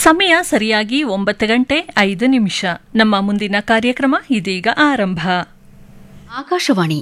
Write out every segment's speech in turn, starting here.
ಸಮಯ ಸರಿಯಾಗಿ ಒಂಬತ್ತು ಗಂಟೆ ಐದು ನಿಮಿಷ ನಮ್ಮ ಮುಂದಿನ ಕಾರ್ಯಕ್ರಮ ಇದೀಗ ಆರಂಭ ಆಕಾಶವಾಣಿ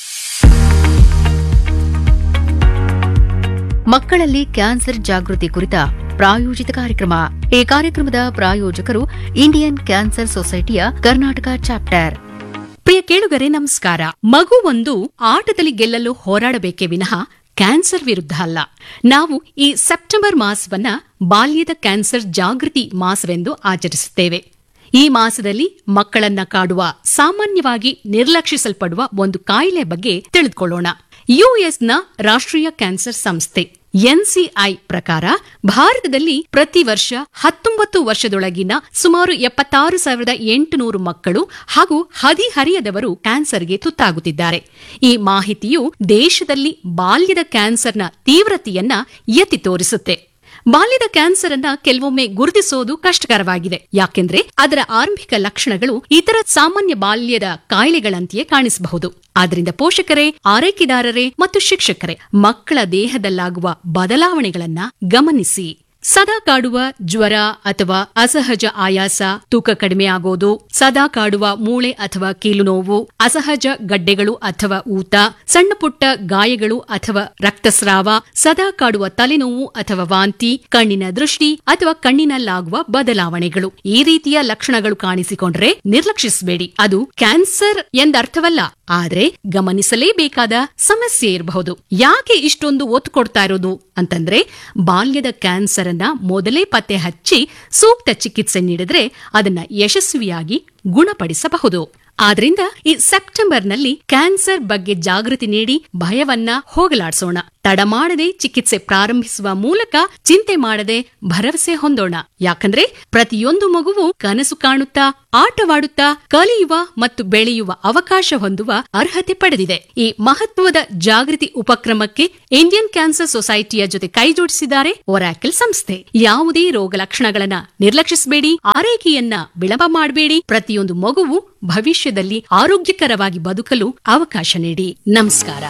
ಮಕ್ಕಳಲ್ಲಿ ಕ್ಯಾನ್ಸರ್ ಜಾಗೃತಿ ಕುರಿತ ಪ್ರಾಯೋಜಿತ ಕಾರ್ಯಕ್ರಮ ಈ ಕಾರ್ಯಕ್ರಮದ ಪ್ರಾಯೋಜಕರು ಇಂಡಿಯನ್ ಕ್ಯಾನ್ಸರ್ ಸೊಸೈಟಿಯ ಕರ್ನಾಟಕ ಚಾಪ್ಟರ್ ಪ್ರಿಯ ಕೇಳುಗರೆ ನಮಸ್ಕಾರ ಮಗು ಒಂದು ಆಟದಲ್ಲಿ ಗೆಲ್ಲಲು ಹೋರಾಡಬೇಕೇ ವಿನಃ ಕ್ಯಾನ್ಸರ್ ವಿರುದ್ಧ ಅಲ್ಲ ನಾವು ಈ ಸೆಪ್ಟೆಂಬರ್ ಮಾಸವನ್ನ ಬಾಲ್ಯದ ಕ್ಯಾನ್ಸರ್ ಜಾಗೃತಿ ಮಾಸವೆಂದು ಆಚರಿಸುತ್ತೇವೆ ಈ ಮಾಸದಲ್ಲಿ ಮಕ್ಕಳನ್ನ ಕಾಡುವ ಸಾಮಾನ್ಯವಾಗಿ ನಿರ್ಲಕ್ಷಿಸಲ್ಪಡುವ ಒಂದು ಕಾಯಿಲೆ ಬಗ್ಗೆ ತಿಳಿದುಕೊಳ್ಳೋಣ ಯುಎಸ್ನ ರಾಷ್ಟ್ರೀಯ ಕ್ಯಾನ್ಸರ್ ಸಂಸ್ಥೆ ಎನ್ಸಿಐ ಪ್ರಕಾರ ಭಾರತದಲ್ಲಿ ಪ್ರತಿ ವರ್ಷ ಹತ್ತೊಂಬತ್ತು ವರ್ಷದೊಳಗಿನ ಸುಮಾರು ಎಪ್ಪತ್ತಾರು ಸಾವಿರದ ಎಂಟುನೂರು ಮಕ್ಕಳು ಹಾಗೂ ಹದಿಹರಿಯದವರು ಕ್ಯಾನ್ಸರ್ಗೆ ತುತ್ತಾಗುತ್ತಿದ್ದಾರೆ ಈ ಮಾಹಿತಿಯು ದೇಶದಲ್ಲಿ ಬಾಲ್ಯದ ಕ್ಯಾನ್ಸರ್ನ ತೀವ್ರತೆಯನ್ನ ಎತ್ತಿ ತೋರಿಸುತ್ತೆ ಬಾಲ್ಯದ ಕ್ಯಾನ್ಸರ್ ಅನ್ನ ಕೆಲವೊಮ್ಮೆ ಗುರುತಿಸೋದು ಕಷ್ಟಕರವಾಗಿದೆ ಯಾಕೆಂದ್ರೆ ಅದರ ಆರಂಭಿಕ ಲಕ್ಷಣಗಳು ಇತರ ಸಾಮಾನ್ಯ ಬಾಲ್ಯದ ಕಾಯಿಲೆಗಳಂತೆಯೇ ಕಾಣಿಸಬಹುದು ಆದ್ರಿಂದ ಪೋಷಕರೇ ಆರೈಕೆದಾರರೇ ಮತ್ತು ಶಿಕ್ಷಕರೇ ಮಕ್ಕಳ ದೇಹದಲ್ಲಾಗುವ ಬದಲಾವಣೆಗಳನ್ನ ಗಮನಿಸಿ ಸದಾ ಕಾಡುವ ಜ್ವರ ಅಥವಾ ಅಸಹಜ ಆಯಾಸ ತೂಕ ಕಡಿಮೆ ಆಗೋದು ಸದಾ ಕಾಡುವ ಮೂಳೆ ಅಥವಾ ಕೀಲು ನೋವು ಅಸಹಜ ಗಡ್ಡೆಗಳು ಅಥವಾ ಊತ ಸಣ್ಣ ಪುಟ್ಟ ಗಾಯಗಳು ಅಥವಾ ರಕ್ತಸ್ರಾವ ಸದಾ ಕಾಡುವ ತಲೆನೋವು ಅಥವಾ ವಾಂತಿ ಕಣ್ಣಿನ ದೃಷ್ಟಿ ಅಥವಾ ಕಣ್ಣಿನಲ್ಲಾಗುವ ಬದಲಾವಣೆಗಳು ಈ ರೀತಿಯ ಲಕ್ಷಣಗಳು ಕಾಣಿಸಿಕೊಂಡ್ರೆ ನಿರ್ಲಕ್ಷಿಸಬೇಡಿ ಅದು ಕ್ಯಾನ್ಸರ್ ಎಂದರ್ಥವಲ್ಲ ಆದ್ರೆ ಗಮನಿಸಲೇಬೇಕಾದ ಸಮಸ್ಯೆ ಇರಬಹುದು ಯಾಕೆ ಇಷ್ಟೊಂದು ಒತ್ತು ಕೊಡ್ತಾ ಇರೋದು ಅಂತಂದ್ರೆ ಬಾಲ್ಯದ ಕ್ಯಾನ್ಸರ್ ಅನ್ನ ಮೊದಲೇ ಪತ್ತೆ ಹಚ್ಚಿ ಸೂಕ್ತ ಚಿಕಿತ್ಸೆ ನೀಡಿದ್ರೆ ಅದನ್ನ ಯಶಸ್ವಿಯಾಗಿ ಗುಣಪಡಿಸಬಹುದು ಆದ್ರಿಂದ ಈ ಸೆಪ್ಟೆಂಬರ್ನಲ್ಲಿ ಕ್ಯಾನ್ಸರ್ ಬಗ್ಗೆ ಜಾಗೃತಿ ನೀಡಿ ಭಯವನ್ನ ಹೋಗಲಾಡಿಸೋಣ ತಡ ಮಾಡದೆ ಚಿಕಿತ್ಸೆ ಪ್ರಾರಂಭಿಸುವ ಮೂಲಕ ಚಿಂತೆ ಮಾಡದೆ ಭರವಸೆ ಹೊಂದೋಣ ಯಾಕಂದ್ರೆ ಪ್ರತಿಯೊಂದು ಮಗುವು ಕನಸು ಕಾಣುತ್ತಾ ಆಟವಾಡುತ್ತಾ ಕಲಿಯುವ ಮತ್ತು ಬೆಳೆಯುವ ಅವಕಾಶ ಹೊಂದುವ ಅರ್ಹತೆ ಪಡೆದಿದೆ ಈ ಮಹತ್ವದ ಜಾಗೃತಿ ಉಪಕ್ರಮಕ್ಕೆ ಇಂಡಿಯನ್ ಕ್ಯಾನ್ಸರ್ ಸೊಸೈಟಿಯ ಜೊತೆ ಕೈಜೋಡಿಸಿದ್ದಾರೆ ಒರಾಕಲ್ ಸಂಸ್ಥೆ ಯಾವುದೇ ರೋಗ ಲಕ್ಷಣಗಳನ್ನ ನಿರ್ಲಕ್ಷಿಸಬೇಡಿ ಆರೈಕೆಯನ್ನ ವಿಳಂಬ ಮಾಡಬೇಡಿ ಪ್ರತಿಯೊಂದು ಮಗುವು ಭವಿಷ್ಯದಲ್ಲಿ ಆರೋಗ್ಯಕರವಾಗಿ ಬದುಕಲು ಅವಕಾಶ ನೀಡಿ ನಮಸ್ಕಾರ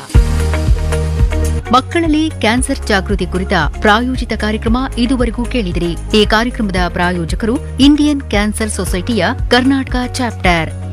ಮಕ್ಕಳಲ್ಲಿ ಕ್ಯಾನ್ಸರ್ ಜಾಗೃತಿ ಕುರಿತ ಪ್ರಾಯೋಜಿತ ಕಾರ್ಯಕ್ರಮ ಇದುವರೆಗೂ ಕೇಳಿದಿರಿ ಈ ಕಾರ್ಯಕ್ರಮದ ಪ್ರಾಯೋಜಕರು ಇಂಡಿಯನ್ ಕ್ಯಾನ್ಸರ್ ಸೊಸೈಟಿಯ ಕರ್ನಾಟಕ ಚಾಪ್ಟರ್